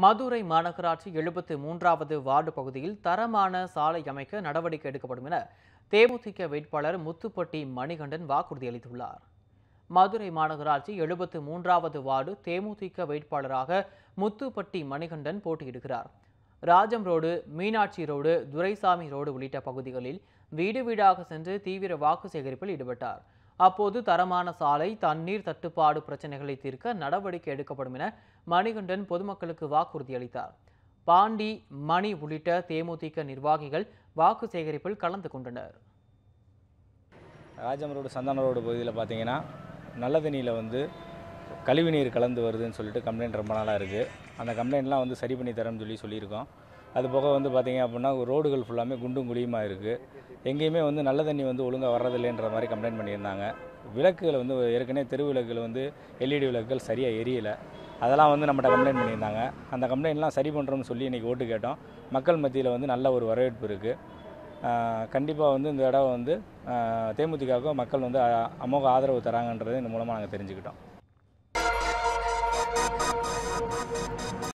மதுரை மாநகராட்சி எழுபத்து மூன்றாவது வார்டு பகுதியில் தரமான சாலை அமைக்க நடவடிக்கை எடுக்கப்படும் என தேமுதிக வேட்பாளர் முத்துப்பட்டி மணிகண்டன் வாக்குறுதி அளித்துள்ளார் மதுரை மாநகராட்சி எழுபத்து மூன்றாவது வார்டு தேமுதிக வேட்பாளராக முத்துப்பட்டி மணிகண்டன் போட்டியிடுகிறார் Rajam road Meenakshi road Duraisamy road உள்ளிட்ட பகுதிகளில் வீடு வீடாக சென்று தீவிர வாக்கு சேகரிப்பில் ஈடுபட்டார் அப்போது தரமான சாலை தண்ணீர் தட்டுப்பாடு பிரச்சனைகளை தீர்க்க நடவடிக்கை எடுக்கப்படும் என மணிகண்டன் பொதுமக்களுக்கு வாக்குறுதி அளித்தார் பாண்டி மணி உள்ளிட்ட தேமுதிக நிர்வாகிகள் வாக்கு சேகரிப்பில் கலந்து கொண்டனர் ராஜம் ரோடு சந்தான ரோடு பகுதியில் பார்த்தீங்கன்னா நல்ல தண்ணியில் வந்து கழிவுநீர் கலந்து வருதுன்னு சொல்லிட்டு கம்ப்ளைண்ட் ரொம்ப நாளாக இருக்குது அந்த கம்ப்ளைண்ட்லாம் வந்து சரி பண்ணி தரேன்னு சொல்லி சொல்லியிருக்கோம் அது போக வந்து பார்த்தீங்க அப்படின்னா ரோடுகள் ஃபுல்லாமே குண்டும் குழியுமாக இருக்குது எங்கேயுமே வந்து நல்ல தண்ணி வந்து ஒழுங்காக வர்றதில்லைன்ற மாதிரி கம்ப்ளைண்ட் பண்ணியிருந்தாங்க விளக்குகள் வந்து ஏற்கனவே தெரு விளக்குகள் வந்து எல்இடி விளக்குகள் சரியாக எரியலை அதெல்லாம் வந்து நம்மகிட்ட கம்ப்ளைண்ட் பண்ணியிருந்தாங்க அந்த கம்ப்ளைண்ட்லாம் சரி பண்ணுறோம்னு சொல்லி இன்றைக்கி ஓட்டு கேட்டோம் மக்கள் மத்தியில் வந்து நல்ல ஒரு வரவேற்பு இருக்குது கண்டிப்பாக வந்து இந்த இடம் வந்து ஆஹ் தேமுதிகவுக்கு மக்கள் வந்து அ- அமோக ஆதரவு தராங்கன்றது இந்த மூலமாக நாங்கள் தெரிஞ்சுக்கிட்டோம்